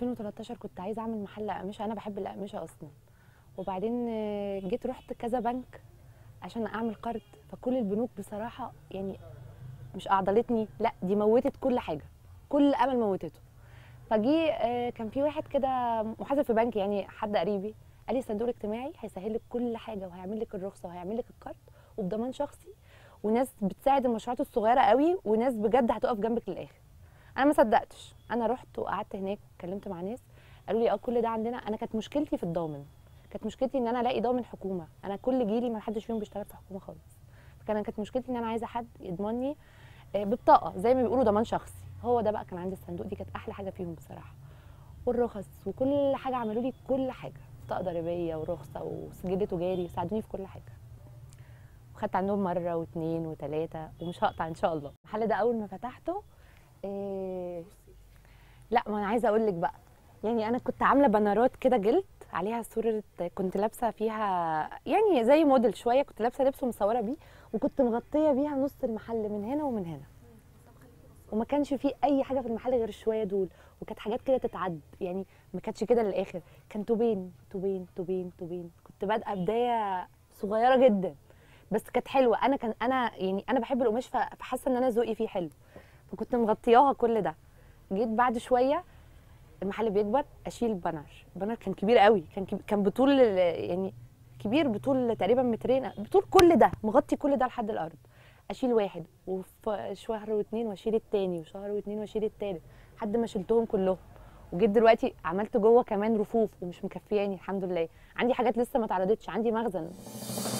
2013 كنت عايزه اعمل محل اقمشه انا بحب الاقمشه اصلا وبعدين آه، جيت رحت كذا بنك عشان اعمل قرض فكل البنوك بصراحه يعني مش اعضلتني لا دي موتت كل حاجه كل امل موتته فجي آه، كان في واحد كده محاسب في بنك يعني حد قريبي قال لي الصندوق الاجتماعي هيسهل لك كل حاجه وهيعمل لك الرخصه وهيعمل لك القرض وبضمان شخصي وناس بتساعد المشروعات الصغيره قوي وناس بجد هتقف جنبك للاخر انا ما صدقتش انا رحت وقعدت هناك اتكلمت مع ناس قالوا لي اه كل ده عندنا انا كانت مشكلتي في الضامن كانت مشكلتي ان انا الاقي ضامن حكومه انا كل جيلي ما حدش فيهم بيشتغل في حكومه خالص فكان كانت مشكلتي ان انا عايزه حد يضمني آه، ببطاقه زي ما بيقولوا ضمان شخصي هو ده بقى كان عندي الصندوق دي كانت احلى حاجه فيهم بصراحه والرخص وكل حاجه عملوا لي كل حاجه بطاقه ضريبيه ورخصه وسجل تجاري ساعدوني في كل حاجه وخدت عندهم مره واثنين وثلاثه ومش هقطع ان شاء الله المحل ده اول ما فتحته إيه لا ما انا عايزه اقول لك بقى يعني انا كنت عامله بنرات كده جلد عليها صوره كنت لابسه فيها يعني زي موديل شويه كنت لابسه لبس ومصوره بيه وكنت مغطيه بيها نص المحل من هنا ومن هنا وما كانش فيه اي حاجه في المحل غير الشويه دول وكانت حاجات كده تتعد يعني ما كانتش كده للاخر كان توبين توبين توبين توبين كنت بادئه بدايه صغيره جدا بس كانت حلوه انا كان انا يعني انا بحب القماش ف- فحاسه ان انا ذوقي فيه حلو فكنت مغطياها كل ده جيت بعد شويه المحل بيكبر اشيل البانر البانر كان كبير قوي كان كب... كان بطول ال- يعني كبير بطول تقريبا مترين بطول كل ده مغطي كل ده لحد الارض اشيل واحد وفي شهر واتنين واشيل التاني وشهر واتنين واشيل التالت لحد ما شلتهم كلهم وجيت دلوقتي عملت جوه كمان رفوف ومش مكفياني الحمد لله عندي حاجات لسه ما اتعرضتش عندي مخزن